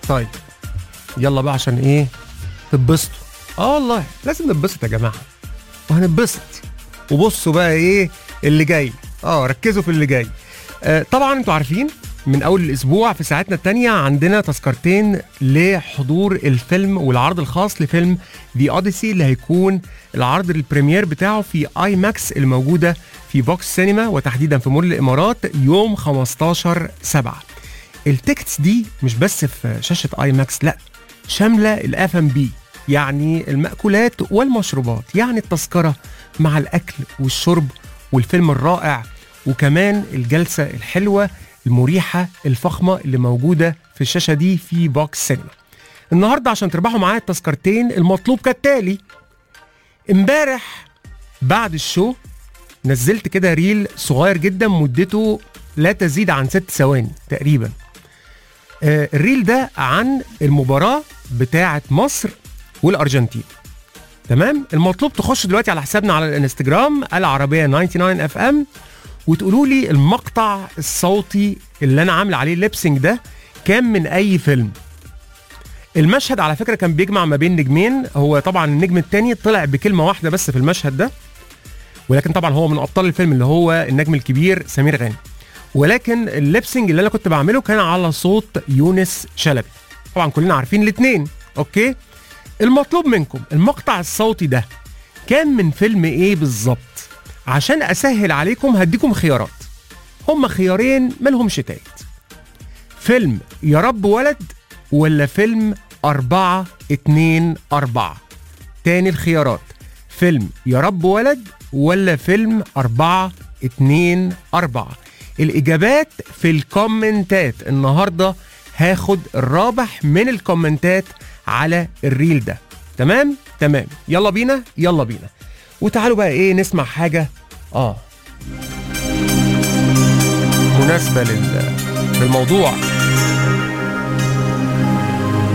طيب يلا بقى عشان ايه تتبسطوا اه والله لازم نتبسط يا جماعه وهنتبسط وبصوا بقى ايه اللي جاي اه ركزوا في اللي جاي آه طبعا انتوا عارفين من اول الاسبوع في ساعتنا التانية عندنا تذكرتين لحضور الفيلم والعرض الخاص لفيلم ذا اوديسي اللي هيكون العرض البريمير بتاعه في اي ماكس الموجوده في فوكس سينما وتحديدا في مول الامارات يوم 15 7 التيكتس دي مش بس في شاشه اي ماكس لا شامله الاف ام بي يعني المأكولات والمشروبات يعني التذكره مع الاكل والشرب والفيلم الرائع وكمان الجلسه الحلوه المريحه الفخمه اللي موجوده في الشاشه دي في بوكس سينما النهارده عشان تربحوا معايا التذكرتين المطلوب كالتالي امبارح بعد الشو نزلت كده ريل صغير جدا مدته لا تزيد عن ست ثواني تقريبا آه الريل ده عن المباراة بتاعة مصر والأرجنتين تمام المطلوب تخش دلوقتي على حسابنا على الانستجرام العربية 99 اف ام وتقولوا لي المقطع الصوتي اللي انا عامل عليه ليبسينج ده كان من اي فيلم المشهد على فكره كان بيجمع ما بين نجمين هو طبعا النجم الثاني طلع بكلمه واحده بس في المشهد ده ولكن طبعا هو من ابطال الفيلم اللي هو النجم الكبير سمير غانم ولكن الليبسينج اللي انا كنت بعمله كان على صوت يونس شلبي طبعا كلنا عارفين الاثنين اوكي المطلوب منكم المقطع الصوتي ده كان من فيلم ايه بالظبط عشان اسهل عليكم هديكم خيارات هم خيارين مالهمش تالت فيلم يا رب ولد ولا فيلم أربعة اتنين أربعة تاني الخيارات فيلم يا رب ولد ولا فيلم أربعة اتنين أربعة الإجابات في الكومنتات النهاردة هاخد الرابح من الكومنتات على الريل ده تمام تمام يلا بينا يلا بينا وتعالوا بقى ايه نسمع حاجة اه مناسبة لل... للموضوع